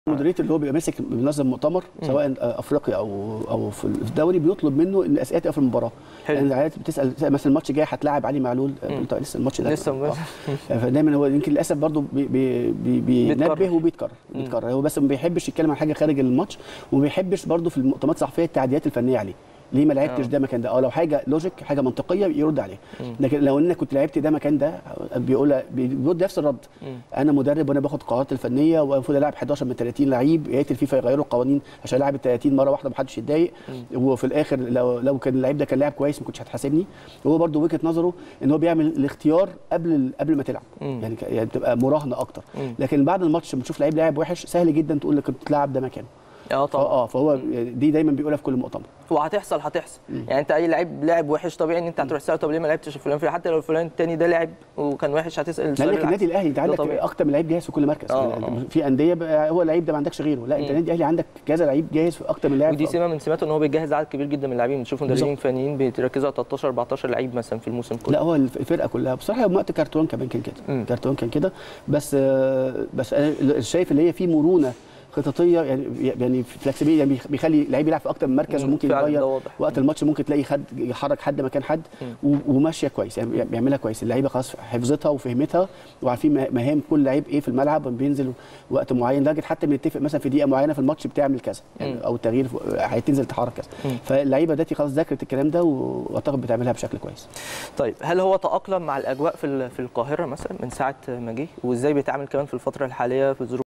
المودريتور اللي هو بيبقى ماسك بينظم مؤتمر سواء افريقيا او او في الدوري بيطلب منه ان اسئله تبقى في المباراه حلو. يعني العيال بتسال مثلا الماتش الجاي هتلاعب علي معلول انت لسه الماتش ده لسه آه. فدايما هو يمكن للاسف برضه بي بي بي بيتكرر. بينبه وبيتكرر بيتكرر هو بس ما بيحبش يتكلم عن حاجه خارج الماتش وما بيحبش برضه في المؤتمرات الصحفيه التعديلات الفنيه عليه ليه ما لعبتش آه. ده مكان ده او لو حاجه لوجيك حاجه منطقيه يرد عليه لكن لو انك كنت لعبت ده مكان ده بيقول بيرد نفس الرد انا مدرب وانا باخد القرارات الفنيه والمفروض العب 11 من 30 لعيب يا ريت الفيفا يغيروا القوانين عشان العب ال 30 مره واحده محدش يتضايق وفي الاخر لو لو كان اللعيب ده كان لاعب كويس ما كنتش هتحاسبني هو برده وجهه نظره ان هو بيعمل الاختيار قبل قبل ما تلعب يعني ك- يعني بتبقى مراهنه اكتر لكن بعد الماتش لما تشوف لعيب لاعب وحش سهل جدا تقول لك كنت تلعب ده مكانه اه طبعا اه فهو دي دايما بيقولها في كل مؤتمر وهتحصل هتحصل يعني انت اي لعيب لاعب وحش طبيعي ان انت هتروح تساله طب ليه ما لعبتش فلان فلان حتى لو الفلان التاني ده لعب وكان وحش هتسال السؤال لانك العكسي. النادي الاهلي انت ده عندك طبيعي. اكتر من لعيب جاهز في كل مركز آه، آه. في انديه بقى هو اللعيب ده ما عندكش غيره لا انت النادي الاهلي عندك كذا لعيب جاهز في اكتر من لاعب ودي في- سمه من سماته ان هو بيجهز عدد كبير جدا من اللاعبين بنشوف مدربين بالظبط. فنيين بيركزوا على 13 14 لعيب مثلا في الموسم كله لا هو الف- الفرقه كلها بصراحه يوم وقت كارتون كمان كان كده مم. كارتون كان كده بس آه، بس انا شايف اللي هي في مرونه خططيه يعني يعني فلكسبيه يعني بيخ- بيخلي لعيب يلعب في اكتر من مركز مم، وممكن فعلا ده يغير واضح. وقت الماتش ممكن تلاقي خد يحرك حد مكان حد و- وماشيه كويس يعني بيعملها كويس اللعيبه خلاص حفظتها وفهمتها وعارفين مه- مهام كل لعيب ايه في الملعب بينزل وقت معين لدرجه حتى بنتفق مثلا في دقيقه معينه في الماتش بتعمل كذا يعني او التغيير في- هتنزل تحرك كذا فاللعيبه دلوقتي خلاص ذاكرت الكلام ده واعتقد بتعملها بشكل كويس طيب هل هو تاقلم مع الاجواء في ال- في القاهره مثلا من ساعه ما جه وازاي بيتعامل كمان في الفتره الحاليه في ظروف